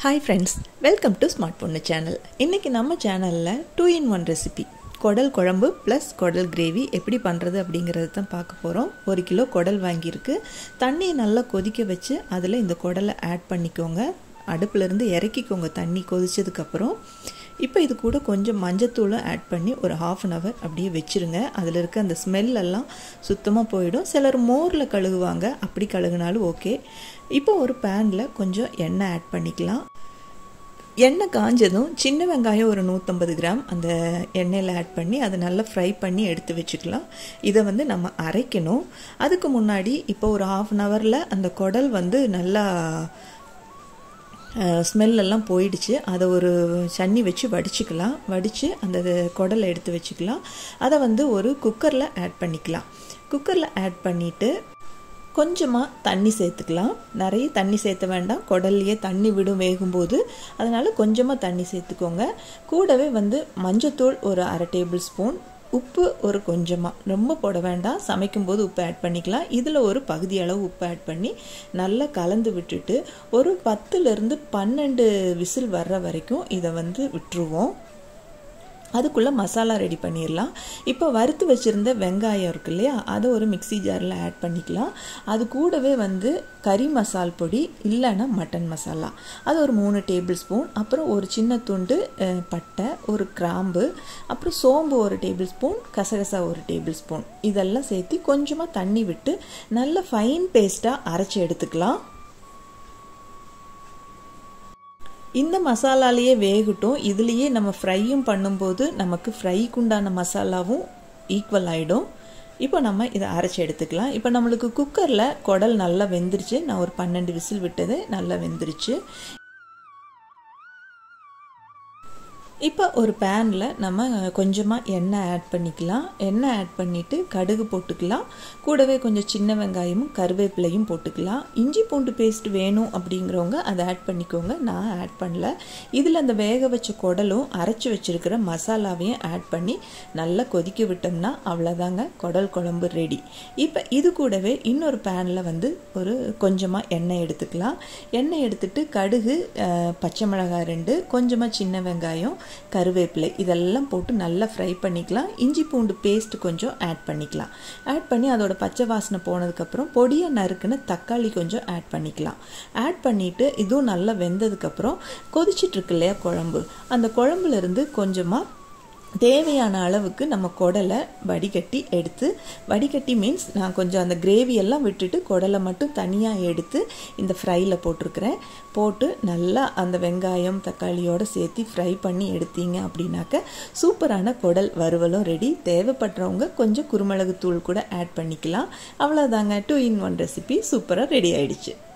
hi friends welcome to smart பொண்ணு channel இன்றைக்கி நம்ம சேனலில் டூ இன் ஒன் ரெசிபி குடல் குழம்பு ப்ளஸ் குடல் கிரேவி எப்படி பண்ணுறது அப்படிங்கிறது தான் பார்க்க போகிறோம் ஒரு கிலோ குடல் வாங்கியிருக்கு தண்ணியை நல்லா கொதிக்க வச்சு அதில் இந்த குடலை ஆட் பண்ணிக்கோங்க அடுப்புலேருந்து இறக்கிக்கோங்க தண்ணி கொதிச்சதுக்கப்புறம் இப்போ இது கூட கொஞ்சம் மஞ்சத்தூளும் ஆட் பண்ணி ஒரு ஹாஃப் அன் ஹவர் அப்படியே வச்சுருங்க அதில் இருக்க அந்த ஸ்மெல் எல்லாம் சுத்தமாக போயிடும் சிலர் மோரில் கழுகுவாங்க அப்படி கழுகுனாலும் ஓகே இப்போ ஒரு பேனில் கொஞ்சம் எண்ணெய் ஆட் பண்ணிக்கலாம் எண்ணெய் காஞ்சதும் சின்ன வெங்காயம் ஒரு நூற்றம்பது கிராம் அந்த எண்ணெயில் ஆட் பண்ணி அதை நல்லா ஃப்ரை பண்ணி எடுத்து வச்சுக்கலாம் இதை வந்து நம்ம அரைக்கணும் அதுக்கு முன்னாடி இப்போ ஒரு ஹாஃப் அன் ஹவரில் அந்த குடல் வந்து நல்லா ஸ்மெல்லெல்லாம் போயிடுச்சு அதை ஒரு சன்னி வச்சு வடிச்சுக்கலாம் வடித்து அந்த குடலை எடுத்து வச்சுக்கலாம் அதை வந்து ஒரு குக்கரில் ஆட் பண்ணிக்கலாம் குக்கரில் ஆட் பண்ணிவிட்டு கொஞ்சமாக தண்ணி சேர்த்துக்கலாம் நிறைய தண்ணி சேர்த்த வேண்டாம் குடல்லையே தண்ணி விடும் வேகும்போது அதனால் கொஞ்சமாக தண்ணி சேர்த்துக்கோங்க கூடவே வந்து மஞ்சத்தூள் ஒரு அரை டேபிள் ஸ்பூன் உப்பு ஒரு கொஞ்சமாக ரொம்ப போட வேண்டாம் சமைக்கும்போது உப்பு ஆட் பண்ணிக்கலாம் இதில் ஒரு பகுதி அளவு உப்பு ஆட் பண்ணி நல்லா கலந்து விட்டுட்டு ஒரு பத்துலேருந்து பன்னெண்டு விசில் வர்ற வரைக்கும் இதை வந்து விட்டுருவோம் அதுக்குள்ளே மசாலா ரெடி பண்ணிடலாம் இப்போ வறுத்து வச்சுருந்த வெங்காயம் இருக்கு இல்லையா அதை ஒரு மிக்சி ஜாரில் ஆட் பண்ணிக்கலாம் அது கூடவே வந்து கறி மசால் பொடி இல்லைன்னா மட்டன் மசாலா அது ஒரு மூணு டேபிள் ஸ்பூன் அப்புறம் ஒரு சின்ன துண்டு பட்டை ஒரு கிராம்பு அப்புறம் சோம்பு ஒரு டேபிள் ஸ்பூன் கசகசா ஒரு டேபிள் ஸ்பூன் இதெல்லாம் சேர்த்து கொஞ்சமாக தண்ணி விட்டு நல்ல ஃபைன் பேஸ்ட்டாக அரைச்சி எடுத்துக்கலாம் இந்த மசாலாலேயே வேகட்டும் இதுலேயே நம்ம ஃப்ரையும் பண்ணும்போது நமக்கு ஃப்ரைக்குண்டான மசாலாவும் ஈக்குவல் ஆகிடும் இப்போ நம்ம இதை அரைச்சி எடுத்துக்கலாம் இப்போ நம்மளுக்கு குக்கரில் குடல் நல்லா வெந்துருச்சு நான் ஒரு பன்னெண்டு விசில் விட்டது நல்லா வெந்துருச்சு இப்போ ஒரு பேனில் நம்ம கொஞ்சமாக எண்ணெய் ஆட் பண்ணிக்கலாம் எண்ணெய் ஆட் பண்ணிவிட்டு கடுகு போட்டுக்கலாம் கூடவே கொஞ்சம் சின்ன வெங்காயமும் கருவேப்பிலையும் போட்டுக்கலாம் இஞ்சி பூண்டு பேஸ்ட் வேணும் அப்படிங்கிறவங்க அதை ஆட் பண்ணிக்கோங்க நான் ஆட் பண்ணல இதில் அந்த வேக வச்ச குடலும் அரைச்சி வச்சுருக்கிற மசாலாவையும் ஆட் பண்ணி நல்லா கொதிக்க விட்டோம்னா அவ்வளோதாங்க குடல் குழம்பு ரெடி இப்போ இது கூடவே இன்னொரு பேனில் வந்து ஒரு கொஞ்சமாக எண்ணெய் எடுத்துக்கலாம் எண்ணெய் எடுத்துட்டு கடுகு பச்சை மிளகாய் ரெண்டு கொஞ்சமாக சின்ன வெங்காயம் கருவேப்பிலை இதெல்லாம் போட்டு நல்லா ஃப்ரை பண்ணிக்கலாம் இஞ்சி பூண்டு பேஸ்ட் கொஞ்சம் ஆட் பண்ணிக்கலாம் ஆட் பண்ணி அதோட பச்சை வாசனை போனதுக்கப்புறம் பொடியாக நறுக்குன்னு தக்காளி கொஞ்சம் ஆட் பண்ணிக்கலாம் ஆட் பண்ணிவிட்டு இதுவும் நல்லா வெந்ததுக்கப்புறம் கொதிச்சிட்ருக்கு இல்லையா குழம்பு அந்த குழம்புலேருந்து கொஞ்சமாக தேவையான அளவுக்கு நம்ம குடலை வடிகட்டி எடுத்து வடிகட்டி மீன்ஸ் நான் கொஞ்சம் அந்த கிரேவி எல்லாம் விட்டுட்டு குடலை மட்டும் தனியாக எடுத்து இந்த ஃப்ரையில் போட்டிருக்கிறேன் போட்டு நல்லா அந்த வெங்காயம் தக்காளியோடு சேர்த்து ஃப்ரை பண்ணி எடுத்தீங்க அப்படின்னாக்க சூப்பரான குடல் வறுவலும் ரெடி தேவைப்படுறவங்க கொஞ்சம் குருமிளகு தூள் கூட ஆட் பண்ணிக்கலாம் அவ்வளோதாங்க டூ இன் ஒன் ரெசிபி சூப்பராக ரெடி ஆயிடுச்சு